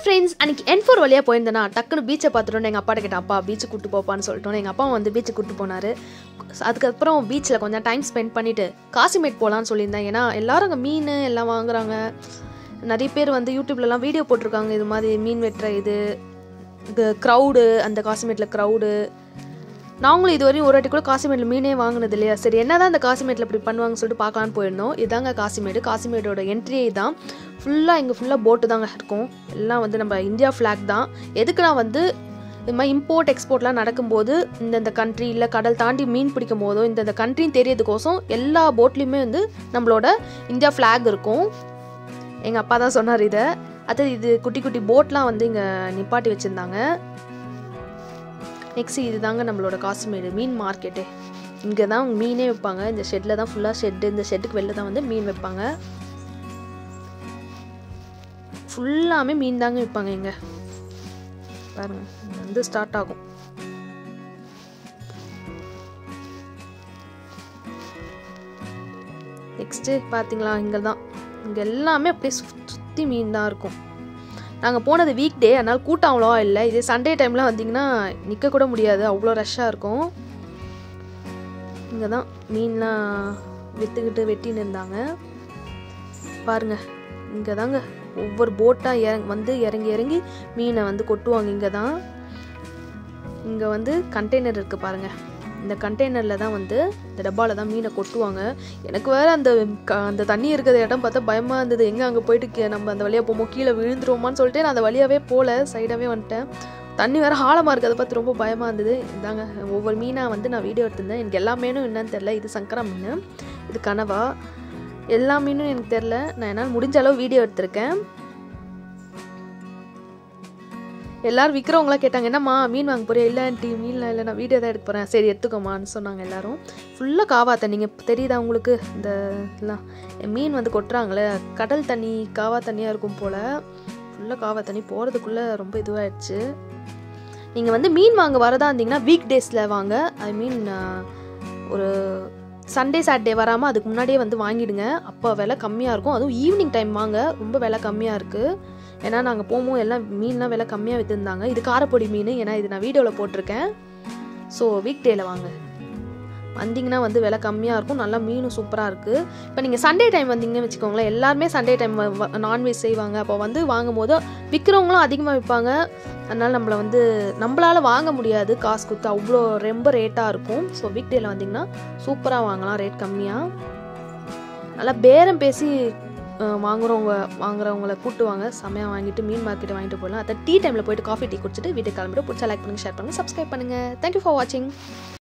friends அன்றைக்கி என் four வழியாக போயிருந்தேனா டக்குன்னு பீச்சை பார்த்துட்டோன்னு எங்கள் அப்பாட்ட கேட்டேன் அப்பா பீச்சு கூட்டு போப்பான்னு சொல்லிட்டோம் எங்கள் அப்பா வந்து பீச்சு கூட்டு போனார் அதுக்கப்புறம் பீச்சில் கொஞ்சம் டைம் ஸ்பெண்ட் பண்ணிவிட்டு காசிமேட் போகலான்னு சொல்லியிருந்தேன் ஏன்னா எல்லாரும் அங்கே மீன் எல்லாம் வாங்குறாங்க நிறைய பேர் வந்து யூடியூப்லலாம் வீடியோ போட்டிருக்காங்க இது மாதிரி மீன் வெட்டுற இது இது க்ரௌடு அந்த காசிமேட்டில் க்ரௌடு நாங்களும் இது வரையும் ஒரு வாட்டி கூட காசிமேட்டில் மீனே வாங்கினது இல்லையா சரி என்ன தான் இந்த காசிமேட்டில் இப்படி பண்ணுவாங்கன்னு சொல்லிட்டு பார்க்கலான்னு போயிருந்தோம் இதாங்க காசிமேடு காசிமேடோட என்ட்ரியே தான் ஃபுல்லாக இங்கே ஃபுல்லாக போட்டு தாங்க இருக்கும் எல்லாம் வந்து நம்ம இந்தியா ஃப்ளாக் தான் எதுக்குன்னா வந்து இது மாதிரி இம்போர்ட் எக்ஸ்போர்ட்லாம் நடக்கும்போது இந்தந்த கண்ட்ரி இல்லை கடல் தாண்டி மீன் பிடிக்கும் போதோ இந்தந்த கண்ட்ரின்னு தெரியறதுக்கோசம் எல்லா போட்லேயுமே வந்து நம்மளோட இந்தியா ஃப்ளாக் இருக்கும் எங்கள் அப்பா தான் சொன்னார் இதை அது இது குட்டி குட்டி போட்லாம் வந்து இங்கே நிப்பாட்டி வச்சுருந்தாங்க நெக்ஸ்ட் இது தாங்க நம்மளோட காசுமேடு மீன் மார்க்கெட்டு இங்கே தான் மீனே வைப்பாங்க இந்த ஷெட்டில் தான் ஃபுல்லாக ஷெட்டு இந்த ஷெட்டுக்கு வெளில தான் வந்து மீன் வைப்பாங்க ஃபுல்லாமே மீன் தாங்க விற்பாங்க இங்கே பாருங்க இங்க வந்து ஸ்டார்ட் ஆகும் நெக்ஸ்ட்டு பார்த்தீங்களா இங்கே தான் இங்கே எல்லாமே அப்படியே சுற்றி மீன் தான் இருக்கும் நாங்கள் போனது வீக் டே அதனால் கூட்டம் அவ்வளோவா இல்லை இதே சண்டே டைம்லாம் வந்தீங்கன்னா நிற்க கூட முடியாது அவ்வளோ ரஷ்ஷாக இருக்கும் இங்கே தான் மீன்லாம் விற்றுக்கிட்டு வெட்டின்னு இருந்தாங்க பாருங்கள் இங்கே தாங்க ஒவ்வொரு போட்டாக இறங் வந்து இறங்கி இறங்கி மீனை வந்து கொட்டுவாங்க இங்கே தான் இங்கே வந்து கண்டெய்னர் இருக்குது பாருங்கள் இந்த கண்டெய்னரில் தான் வந்து இந்த டப்பாவில் தான் மீனை கொட்டுவாங்க எனக்கு வேறு அந்த க- அந்த தண்ணி இருக்கிற இடம் பார்த்தா பயமாக இருந்தது எங்கே அங்கே போயிட்டு கீ- நம்ம அந்த வழியாக போமோ கீழே விழுந்துருவோமான்னு சொல்லிட்டு நான் அந்த வழியாகவே போகல சைடாகவே வந்துட்டேன் தண்ணி வேறு ஆழமாக இருக்குது அதை பார்த்து ரொம்ப பயமாக இருந்தது இதாங்க ஒவ்வொரு மீனாக வந்து நான் வீடியோ எடுத்திருந்தேன் எனக்கு எல்லா மீனும் என்னன்னு தெரில இது சங்கரா மீன் இது கனவா எல்லா மீனும் எனக்கு தெரில நான் என்னால் முடிஞ்ச அளவு வீடியோ எடுத்திருக்கேன் எல்லாரும் விற்கிறவங்களாம் கேட்டாங்க என்னம்மா மீன் வாங்க போறியா இல்லை ஆண்டி மீன்லாம் இல்லை நான் வீடியோ தான் எடுக்க போகிறேன் சரி எடுத்துக்கோமான்னு சொன்னாங்க எல்லாரும் ஃபுல்லாக காவா தண்ணி நீங்கள் தெரியுதா உங்களுக்கு இந்த இதெல்லாம் மீன் வந்து கொட்டுறாங்களே கடல் தண்ணி காவா தண்ணியாக இருக்கும் போல் ஃபுல்லாக காவா தண்ணி போகிறதுக்குள்ளே ரொம்ப இதுவாகிடுச்சு நீங்கள் வந்து மீன் வாங்க வரதா இருந்தீங்கன்னா வீக் டேஸில் வாங்க ஐ மீன் ஒரு சண்டே சாட்டர்டே வராமல் அதுக்கு முன்னாடியே வந்து வாங்கிடுங்க அப்போ விலை கம்மியாக இருக்கும் அதுவும் ஈவினிங் டைம் வாங்க ரொம்ப விலை கம்மியாக இருக்குது ஏன்னா நாங்கள் போகும்போது எல்லாம் மீன்லாம் விலை கம்மியாக விற்றுருந்தாங்க இது காரப்பொடி மீன் ஏன்னா இது நான் வீடியோவில் போட்டிருக்கேன் ஸோ வீக் டேயில் வாங்க வந்தீங்கன்னா வந்து விலை கம்மியாக இருக்கும் நல்லா மீனும் சூப்பராக இருக்குது இப்போ நீங்கள் சண்டே டைம் வந்தீங்கன்னு வச்சுக்கோங்களேன் எல்லாருமே சண்டே டைம் நான்வெஜ் செய்வாங்க அப்போ வந்து வாங்கும்போது விற்கிறவங்களும் அதிகமாக விற்பாங்க அதனால் நம்மளை வந்து நம்மளால் வாங்க முடியாது காசு கொடுத்து அவ்வளோ ரொம்ப ரேட்டாக இருக்கும் ஸோ வீக் டேயில் வந்தீங்கன்னா சூப்பராக வாங்கலாம் ரேட் கம்மியாக நல்லா பேரம் பேசி அஹ், வாங்குறவங்க வாங்குறவங்கள கூட்டுவாங்க செமையாக வாங்கிட்டு மீன் மார்க்கெட்டை வாங்கிட்டு போகலாம் அதை டீ டைமில் போயிட்டு காஃபி டீ குடிச்சிட்டு வீட்டுக்கு கிளம்பிட்டு பிடிச்சா லைக் பண்ணுங்கள் ஷேர் பண்ணுங்கள் சப்ஸ்கிரைப் பண்ணுங்கள் தேங்க்யூ ஃபார் வாட்சிங்